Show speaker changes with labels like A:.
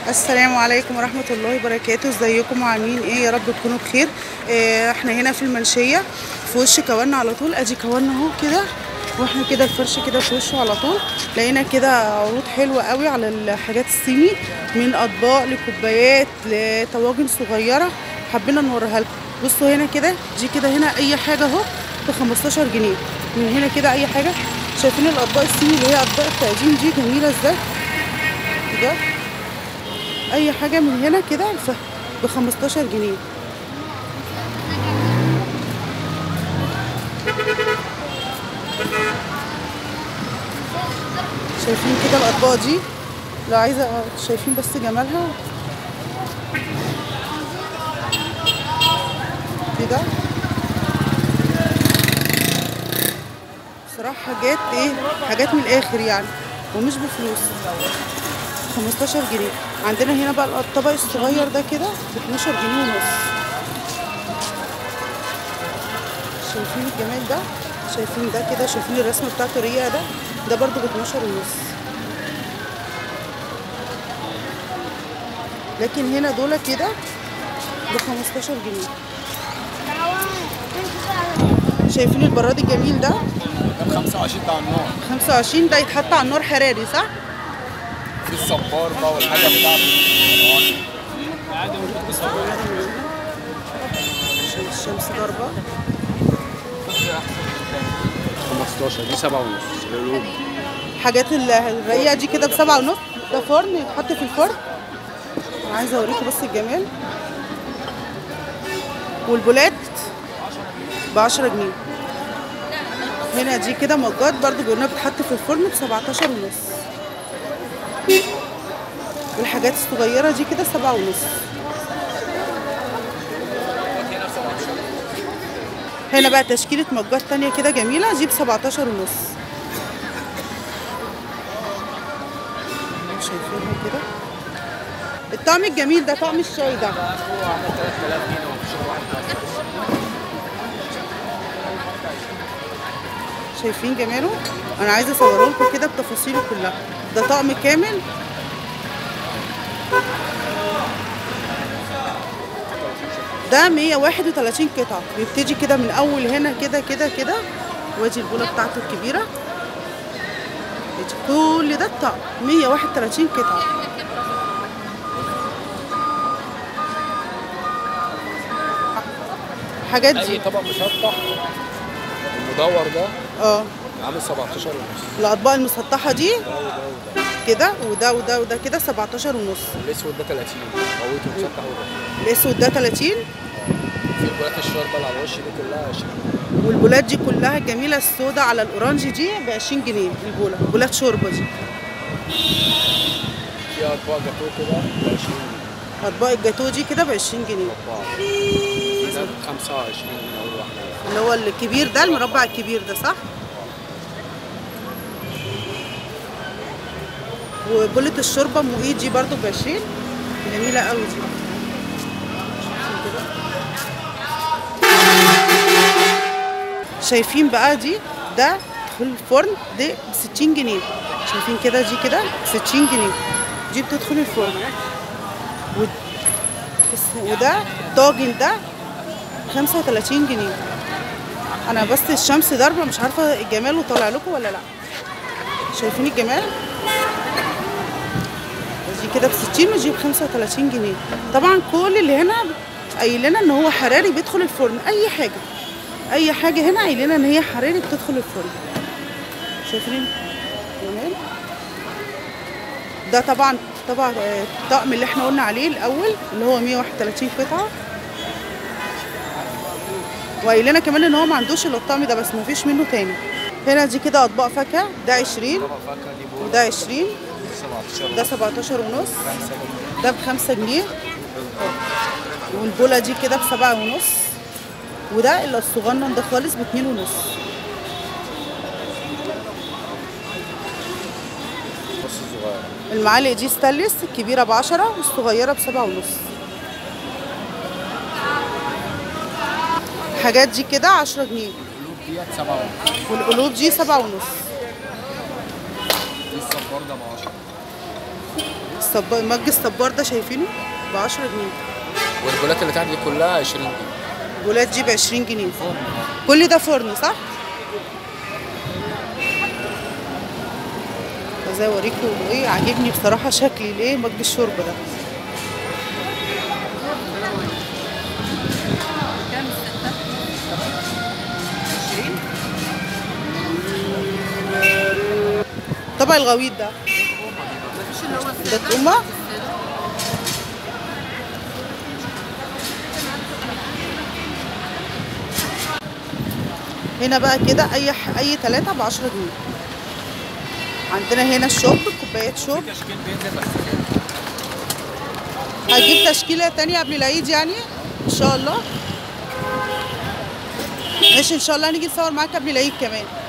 A: السلام عليكم ورحمة الله وبركاته ازيكم عاملين ايه يا رب تكونوا بخير اه احنا هنا في المنشية في وش كوانا على طول ادي كوانا اهو كده واحنا كده الفرش كده في وشه على طول لقينا كده عروض حلوة قوي على الحاجات الصيني من اطباق لكوبايات لطواجن صغيرة حبينا نوريها لكم بصوا هنا كده دي كده هنا اي حاجة اهو ب 15 جنيه من هنا كده اي حاجة شايفين الاطباق الصيني اللي هي اطباق التقديم دي جميلة ازاي كده اي حاجه من هنا كده ب 15 جنيه شايفين كده الاطباق دي لو عايزه شايفين بس جمالها كده بصراحه حاجات ايه حاجات من الاخر يعني ومش بفلوس 15 جنيه عندنا هنا بقى الطبق الصغير ده كده ب 12 جنيه ونص شايفين الجمال ده شايفين ده كده شايفين الرسمه بتاعته الرقيقه ده ده برضو ب 12 ونص لكن هنا دول كده ب 15 جنيه شايفين البراد الجميل ده
B: كان 25 بتاع النار
A: 25 ده يتحط على النار حراري صح
B: في الصبار بقى والحاجه بتاعته
A: عشان الشمس ضاربه
B: 15 دي 7 ونص القلوب
A: حاجات ال- الرقيقه دي كده بسبعة ونص ده فرن يتحط في الفرن انا عايزه اوريكم بس الجمال والبولات ب 10 جنيه هنا دي كده مجات برضو بيقولنا بتتحط في الفرن ب 17 ونص والحاجات الصغيره دي كده سبعة ونص هنا بقى تشكيله مجات تانية كده جميله دي ب 17 ونص شايفينها كده الطعم الجميل ده طعم الشاي ده شايفين جماله انا عايزه اصوره لكم كده بتفاصيله كلها ده طقم كامل ده 131 قطعه بيبتدي كده من اول هنا كده كده كده وادي البوله بتاعته الكبيره كل ده الطقم 131 قطعة الحاجات
B: اي
A: دي
B: طبق مسطح المدور ده
A: اه
B: عامل 17 ونص
A: الاطباق المسطحة دي
B: ده وده وده
A: كده وده وده وده كده 17 ونص
B: الاسود ده 30 قويته مسطح وده
A: الاسود ده 30
B: في البولات الشوربه اللي على الوش دي كلها 20
A: والبولات دي كلها الجميلة السوداء على الاورانج دي ب 20 جنيه البولة بولات شوربة دي
B: في اطباق جاتوه كده ب 20
A: اطباق الجاتو دي كده ب 20 جنيه
B: اطباق ده ب 25 من اول واحده
A: اللي هو الكبير ده المربع الكبير ده صح وبولة الشوربة ام ايد دي برضو ب 20 جميلة قوي دي شايفين كده؟ شايفين بقى دي ده في الفرن دي ب 60 جنيه شايفين كده دي كده ب 60 جنيه دي بتدخل الفرن و- بس- وده طاجن ده 35 جنيه انا بس الشمس ضاربه مش عارفه الجمال وطالع لكم ولا لا شايفين الجمال دي كده ب 60 ودي ب 35 جنيه طبعا كل اللي هنا قايل لنا ان هو حراري بيدخل الفرن اي حاجه اي حاجه هنا قايل لنا ان هي حراري بتدخل الفرن شايفين جمال ده طبعا طبعا آه، الطقم اللي احنا قلنا عليه الاول اللي هو 131 قطعه وقايل لنا كمان ان هو ما عندوش الا الطقم ده بس ما فيش منه تاني هنا دي كده اطباق فاكهه ده 20
B: طبق فاكهه دي بول
A: وده 20
B: 17
A: ده 17 ونص
B: 5 جنيه
A: ده ب 5 جنيه والبوله دي كده بسبعة ونص وده اللي الصغنن ده خالص باتنين ونص
B: بص الصغير
A: المعالق دي ستانلس الكبيرة بعشرة والصغيرة بسبعة ونص الحاجات دي كده عشرة جنيه
B: القلوب ديت 7 ونص
A: والقلوب دي سبعة ونص
B: دي الصبار ده ب 10
A: الصبار مج الصبار ده شايفينه ب 10 جنيه
B: والبولات اللي تحت دي كلها 20 جنيه
A: بولات دي ب 20 جنيه كل ده فرن صح؟ عايزة اوريكم ايه عاجبني بصراحة شكل الايه مج الشرب ده طبق الغويط ده ده تقومة هنا بقى كده اي ح- اي ثلاثة ب 10 جنيه عندنا هنا الشوب كوبايات شوب
B: تشكيل بينزل بس
A: هجيب تشكيلة تانية قبل العيد يعني ان شاء الله ماشي ان شاء الله هنيجي نصور معاك قبل العيد كمان